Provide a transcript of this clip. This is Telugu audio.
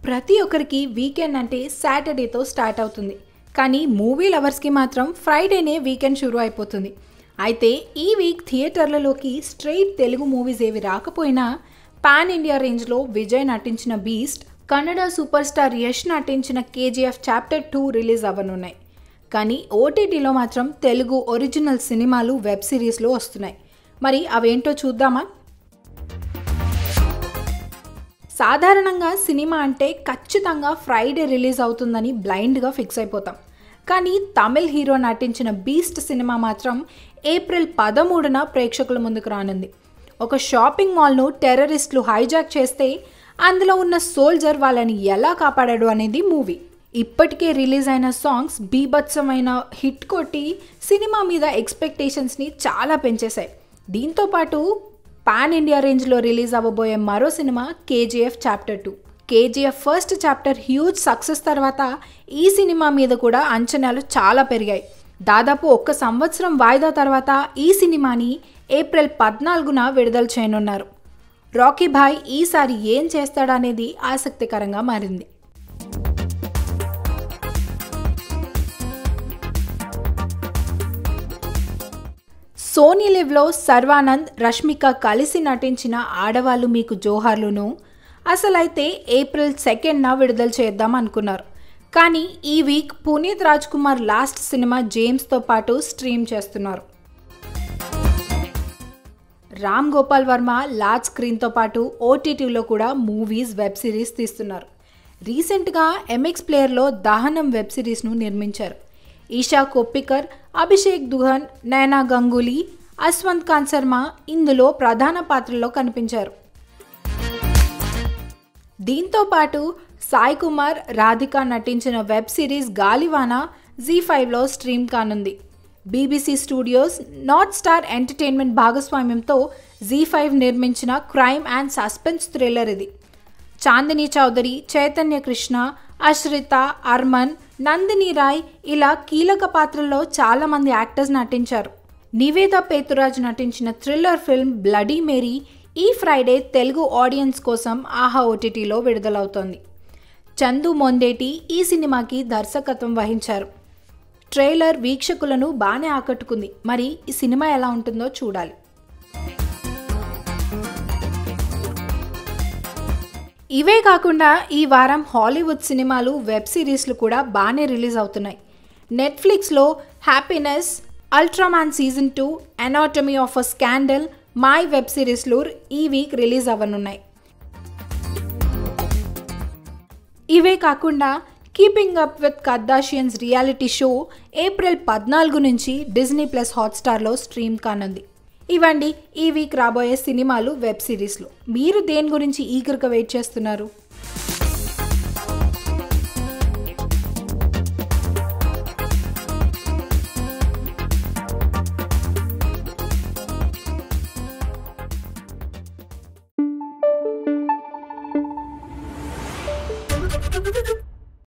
ప్రతి ఒక్కరికి వీకెండ్ అంటే సాటర్డేతో స్టార్ట్ అవుతుంది కానీ మూవీ లవర్స్కి మాత్రం ఫ్రైడేనే వీకెండ్ షురూ అయిపోతుంది అయితే ఈ వీక్ థియేటర్లలోకి స్ట్రైట్ తెలుగు మూవీస్ ఏవి రాకపోయినా పాన్ ఇండియా రేంజ్లో విజయ్ నటించిన Beast Kannada super star Yash నటించిన కేజీఎఫ్ చాప్టర్ టూ రిలీజ్ అవ్వనున్నాయి కానీ ఓటీటీలో మాత్రం తెలుగు ఒరిజినల్ సినిమాలు వెబ్ సిరీస్లో వస్తున్నాయి మరి అవేంటో చూద్దామా సాధారణంగా సినిమా అంటే ఖచ్చితంగా ఫ్రైడే రిలీజ్ అవుతుందని బ్లైండ్గా ఫిక్స్ అయిపోతాం కానీ తమిళ్ హీరో నటించిన బీస్ట్ సినిమా మాత్రం ఏప్రిల్ పదమూడున ప్రేక్షకుల ముందుకు రానుంది ఒక షాపింగ్ మాల్ను టెర్రరిస్టులు హైజాక్ చేస్తే అందులో ఉన్న సోల్జర్ వాళ్ళని ఎలా కాపాడాడు అనేది మూవీ ఇప్పటికే రిలీజ్ అయిన సాంగ్స్ బీభత్సమైన హిట్ కొట్టి సినిమా మీద ఎక్స్పెక్టేషన్స్ని చాలా పెంచేశాయి దీంతోపాటు పాన్ ఇండియా రేంజ్లో రిలీజ్ అవ్వబోయే మరో సినిమా KGF chapter two KGF first chapter huge success తర్వాత ఈ సినిమా మీద కూడా అంచనాలు చాలా పెరిగాయి దాదాపు ఒక్క సంవత్సరం వాయిదా తర్వాత ఈ సినిమాని ఏప్రిల్ పద్నాలుగున విడుదల చేయనున్నారు రాకీ భాయ్ ఈసారి ఏం చేస్తాడనేది ఆసక్తికరంగా మారింది సోనీ లివ్లో సర్వానంద్ రష్మిక కలిసి నటించిన ఆడవాళ్ళు మీకు జోహార్లును అసలైతే ఏప్రిల్ సెకండ్న విడుదల చేద్దాం అనుకున్నారు కానీ ఈ వీక్ పునీత్ రాజ్ కుమార్ లాస్ట్ సినిమా జేమ్స్తో పాటు స్ట్రీమ్ చేస్తున్నారు రామ్ గోపాల్ వర్మ లార్జ్ స్క్రీన్తో పాటు ఓటీటీలో కూడా మూవీస్ వెబ్ సిరీస్ తీస్తున్నారు రీసెంట్గా ఎంఎక్స్ ప్లేయర్లో దహనం వెబ్ సిరీస్ను నిర్మించారు ఈషా కొప్పికర్ అభిషేక్ దుహన్ నయనా గంగూలీ అశ్వంత్ ఖాన్ శర్మ ఇందులో ప్రధాన పాత్రల్లో కనిపించారు దీంతో పాటు సాయి కుమార్ రాధిక నటించిన వెబ్ సిరీస్ గాలివాన జీ ఫైవ్లో స్ట్రీమ్ కానుంది BBC studios North Star entertainment భాగస్వామ్యంతో జీ ఫైవ్ నిర్మించిన క్రైమ్ అండ్ సస్పెన్స్ థ్రిల్లర్ ఇది చాందిని చౌదరి చైతన్య కృష్ణ అశ్రిత అర్మన్ నందిని రాయ్ ఇలా కీలక పాత్రల్లో చాలామంది యాక్టర్స్ నటించారు నివేద పేతురాజ్ నటించిన థ్రిల్లర్ ఫిల్మ్ బ్లడీ మేరీ ఈ ఫ్రైడే తెలుగు ఆడియన్స్ కోసం ఆహా ఓటీటీలో విడుదలవుతోంది చందు మొందేటి ఈ సినిమాకి దర్శకత్వం వహించారు ట్రైలర్ వీక్షకులను బాగానే ఆకట్టుకుంది మరి ఈ సినిమా ఎలా ఉంటుందో చూడాలి ఇవే కాకుండా ఈ వారం హాలీవుడ్ సినిమాలు వెబ్ సిరీస్లు కూడా బాగానే రిలీజ్ అవుతున్నాయి నెట్ఫ్లిక్స్లో Happiness Ultraman season two Anatomy of a Scandal మై వెబ్ సిరీస్లు ఈ వీక్ రిలీజ్ అవ్వనున్నాయి ఇవే కాకుండా keeping up with Kardashians reality show April పద్నాలుగు నుంచి డిజ్నీ ప్లస్ హాట్స్టార్లో స్ట్రీమ్ కానుంది ఇవండి ఈ వీక్ రాబోయే సినిమాలు వెబ్ సిరీస్లు మీరు దేని గురించి ఈగర్గా వెయిట్ చేస్తున్నారు